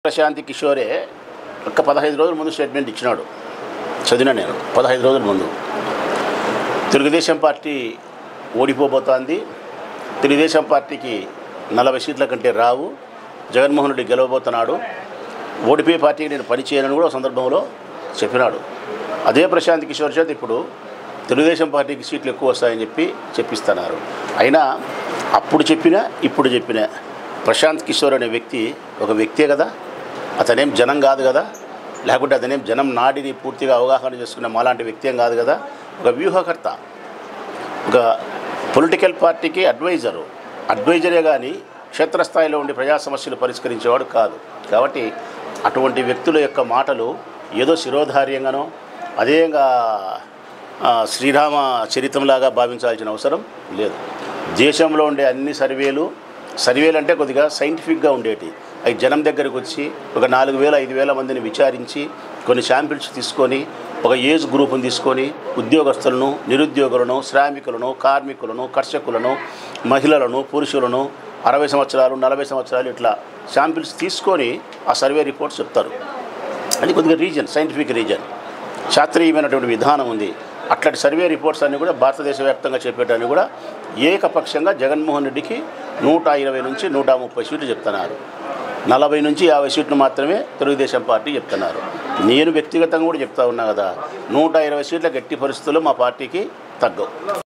ప్రశాంతి కిషోరే ఒక పదహైదు రోజుల ముందు స్టేట్మెంట్ ఇచ్చినాడు చదివిన నేను పదహైదు రోజుల ముందు తెలుగుదేశం పార్టీ ఓడిపోబోతోంది తెలుగుదేశం పార్టీకి నలభై సీట్ల కంటే రావు జగన్మోహన్ రెడ్డి గెలవబోతున్నాడు ఓడిపోయే పార్టీకి నేను పని చేయనని కూడా ఒక సందర్భంలో చెప్పినాడు అదే ప్రశాంత్ కిషోర్ చేత ఇప్పుడు తెలుగుదేశం పార్టీకి సీట్లు ఎక్కువ వస్తాయని చెప్పి చెప్పిస్తున్నారు అయినా అప్పుడు చెప్పినా ఇప్పుడు చెప్పినా ప్రశాంత్ కిషోర్ అనే వ్యక్తి ఒక వ్యక్తే కదా అతనేం జనం కాదు కదా లేకుంటే అతనేం జనం నాడిని పూర్తిగా అవగాహన చేసుకున్న మాలాంటి వ్యక్తి ఏం కాదు కదా ఒక వ్యూహకర్త ఒక పొలిటికల్ పార్టీకి అడ్వైజరు అడ్వైజరే కానీ క్షేత్రస్థాయిలో ఉండి ప్రజా సమస్యలు పరిష్కరించేవాడు కాదు కాబట్టి అటువంటి వ్యక్తుల యొక్క మాటలు ఏదో శిరోధార్యంగానో అదేంగా ఆ, శ్రీరామ చరిత్రంలాగా భావించాల్సిన అవసరం లేదు దేశంలో ఉండే అన్ని సర్వేలు సర్వేలు అంటే కొద్దిగా సైంటిఫిక్గా ఉండేటి అవి జనం దగ్గరికి వచ్చి ఒక నాలుగు వేల ఐదు వేల మందిని విచారించి కొన్ని శాంపిల్స్ తీసుకొని ఒక ఏజ్ గ్రూప్ని తీసుకొని ఉద్యోగస్తులను నిరుద్యోగులను శ్రామికులను కార్మికులను కర్షకులను మహిళలను పురుషులను అరవై సంవత్సరాలు నలభై సంవత్సరాలు ఇట్లా శాంపిల్స్ తీసుకొని ఆ సర్వే రిపోర్ట్స్ చెప్తారు అది కొద్దిగా రీజన్ సైంటిఫిక్ రీజన్ శాస్త్రీయమైనటువంటి విధానం ఉంది అట్లాంటి సర్వే రిపోర్ట్స్ అన్నీ కూడా భారతదేశ వ్యాప్తంగా చెప్పేటాన్ని కూడా ఏకపక్షంగా జగన్మోహన్ రెడ్డికి నూట ఇరవై నుంచి నూట ముప్పై సీట్లు చెప్తున్నారు నలభై నుంచి యాభై సీట్లు మాత్రమే తెలుగుదేశం పార్టీ చెప్తున్నారు నేను వ్యక్తిగతంగా కూడా చెప్తా ఉన్నా కదా నూట ఇరవై సీట్ల గట్టి పరిస్థితుల్లో మా పార్టీకి తగ్గవు